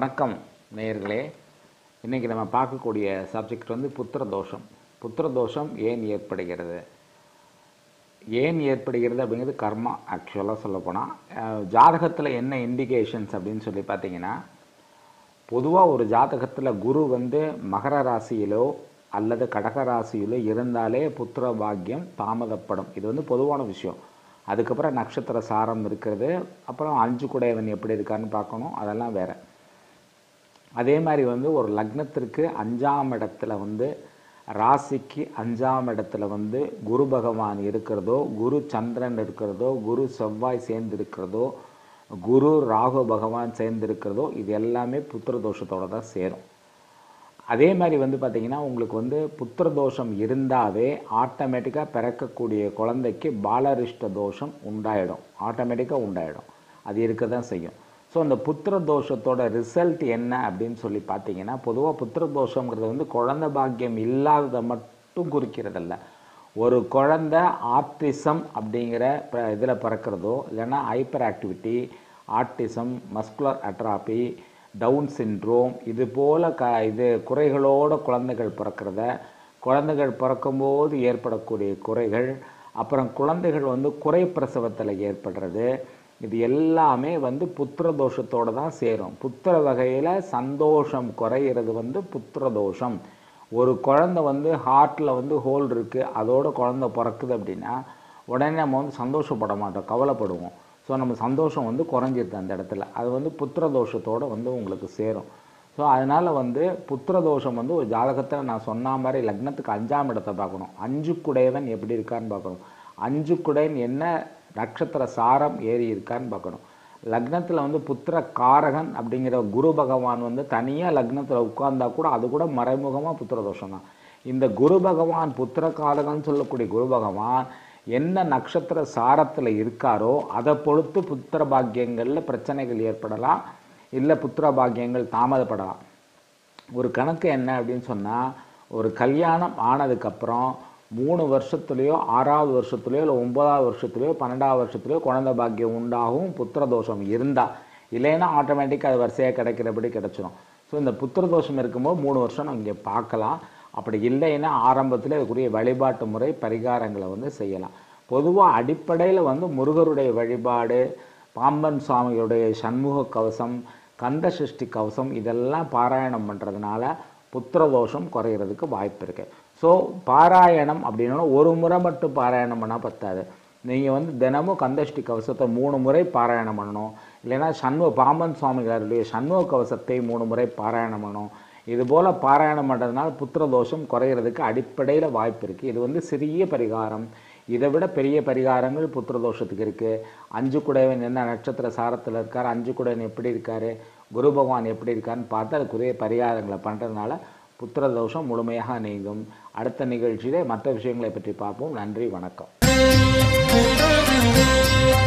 வணக்கம் நேயர்களே இன்றைக்கி நம்ம பார்க்கக்கூடிய சப்ஜெக்ட் வந்து புத்திர தோஷம் புத்திர தோஷம் ஏன் ஏற்படுகிறது ஏன் ஏற்படுகிறது அப்படிங்கிறது கர்மா ஆக்சுவலாக சொல்லப்போனால் ஜாதகத்தில் என்ன இண்டிகேஷன்ஸ் அப்படின்னு சொல்லி பார்த்தீங்கன்னா பொதுவாக ஒரு ஜாதகத்தில் குரு வந்து மகர ராசியிலோ அல்லது கடக ராசியிலோ இருந்தாலே புத்திர பாக்கியம் தாமதப்படும் இது வந்து பொதுவான விஷயம் அதுக்கப்புறம் நட்சத்திர சாரம் இருக்கிறது அப்புறம் அஞ்சு குடையவன் எப்படி இருக்கான்னு பார்க்கணும் அதெல்லாம் வேற அதே மாதிரி வந்து ஒரு லக்னத்திற்கு அஞ்சாம் இடத்துல வந்து ராசிக்கு அஞ்சாம் இடத்துல வந்து குரு பகவான் இருக்கிறதோ குரு சந்திரன் இருக்கிறதோ குரு செவ்வாய் சேர்ந்து இருக்கிறதோ குரு ராகு பகவான் சேர்ந்து இருக்கிறதோ இது எல்லாமே புத்திர தோஷத்தோட தான் சேரும் அதே மாதிரி வந்து பார்த்திங்கன்னா உங்களுக்கு வந்து புத்திர தோஷம் இருந்தாவே ஆட்டோமேட்டிக்காக பிறக்கக்கூடிய குழந்தைக்கு பாலரிஷ்ட தோஷம் உண்டாயிடும் ஆட்டோமேட்டிக்காக உண்டாயிடும் அது இருக்க தான் செய்யும் ஸோ அந்த புத்திர தோஷத்தோட ரிசல்ட் என்ன அப்படின்னு சொல்லி பார்த்தீங்கன்னா பொதுவாக புத்திர தோஷங்கிறது வந்து குழந்தை பாக்கியம் இல்லாததை மட்டும் குறிக்கிறதல்ல ஒரு குழந்தை ஆர்டிசம் அப்படிங்கிற இதில் பிறக்கிறதோ இல்லைன்னா hyper activity autism muscular atrophy down syndrome இது போல் க இது குறைகளோட குழந்தைகள் பிறக்கிறத குழந்தைகள் பிறக்கும்போது ஏற்படக்கூடிய குறைகள் அப்புறம் குழந்தைகள் வந்து குறை பிரசவத்தில் ஏற்படுறது இது எல்லாமே வந்து புத்திர தோஷத்தோடு தான் சேரும் புத்திர வகையில் சந்தோஷம் குறையிறது வந்து புத்திர தோஷம் ஒரு குழந்தை வந்து ஹார்ட்டில் வந்து ஹோல் இருக்குது அதோட குழந்தை பிறக்குது அப்படின்னா உடனே நம்ம வந்து சந்தோஷப்பட மாட்டோம் கவலைப்படுவோம் ஸோ நம்ம சந்தோஷம் வந்து குறைஞ்சிருது அந்த இடத்துல அது வந்து புத்திர தோஷத்தோடு வந்து உங்களுக்கு சேரும் ஸோ அதனால் வந்து புத்திர தோஷம் வந்து ஒரு ஜாதகத்தில் நான் சொன்ன மாதிரி லக்னத்துக்கு அஞ்சாம் இடத்தை பார்க்கணும் அஞ்சு குடையவன் எப்படி இருக்கான்னு பார்க்கணும் அஞ்சு குடையன் என்ன நட்சத்திர சாரம் ஏறி இருக்கான்னு பார்க்கணும் லக்னத்தில் வந்து புத்திர காரகன் அப்படிங்கிற குரு பகவான் வந்து தனியாக லக்னத்தில் உட்கார்ந்தா கூட அது கூட மறைமுகமாக புத்திர தோஷம் தான் இந்த குரு பகவான் புத்திர காரகன் சொல்லக்கூடிய குரு பகவான் என்ன நட்சத்திர சாரத்தில் இருக்காரோ அதை பொறுத்து புத்திர பாக்கியங்களில் பிரச்சனைகள் ஏற்படலாம் இல்லை புத்திர பாக்கியங்கள் தாமதப்படலாம் ஒரு கணக்கு என்ன அப்படின்னு சொன்னால் ஒரு கல்யாணம் ஆனதுக்கப்புறம் மூணு வருஷத்துலேயோ ஆறாவது வருஷத்துலையோ இல்லை ஒன்பதாவது வருஷத்துலையோ பன்னெண்டாவது வருஷத்துலையோ குழந்தை பாக்கியம் உண்டாகும் புத்திர தோஷம் இருந்தால் இல்லைன்னா ஆட்டோமேட்டிக்காக அது வரிசையாக கிடைக்கிறபடி கிடச்சிரும் ஸோ இந்த புத்திர தோஷம் இருக்கும்போது மூணு வருஷம் நம்ம இங்கே பார்க்கலாம் அப்படி இல்லைன்னா ஆரம்பத்தில் இதுக்குரிய வழிபாட்டு முறை பரிகாரங்களை வந்து செய்யலாம் பொதுவாக அடிப்படையில் வந்து முருகருடைய வழிபாடு பாம்பன் சுவாமிகளுடைய சண்முக கவசம் கந்த சஷ்டி கவசம் இதெல்லாம் பாராயணம் பண்ணுறதுனால புத்திர தோஷம் குறையிறதுக்கு வாய்ப்பு இருக்குது ஸோ பாராயணம் அப்படின்னா ஒரு முறை மட்டும் பாராயணம் பண்ணால் பத்தாது நீங்கள் வந்து தினமும் கந்தஷ்டி கவசத்தை மூணு முறை பாராயணம் பண்ணணும் இல்லைன்னா சண்முக பாம்பன் சுவாமிகளுடைய சண்முக கவசத்தை மூணு முறை பாராயணம் பண்ணணும் இது போல் பாராயணம் பண்ணுறதுனால புத்திர தோஷம் குறையிறதுக்கு அடிப்படையில் வாய்ப்பு இருக்குது இது வந்து சிறிய பரிகாரம் இதை விட பெரிய பரிகாரங்கள் புத்திர தோஷத்துக்கு இருக்குது அஞ்சு குடைவன் என்ன நட்சத்திர சாரத்தில் இருக்கார் அஞ்சு குடைவன் எப்படி இருக்கார் குரு பகவான் எப்படி இருக்காருன்னு பார்த்து அதுக்குரிய பரிகாரங்களை பண்ணுறதுனால புத்திர தோஷம் முழுமையாக நீங்கும் அடுத்த நிகழ்ச்சியிலே மற்ற விஷயங்களை பற்றி பார்ப்போம் நன்றி வணக்கம்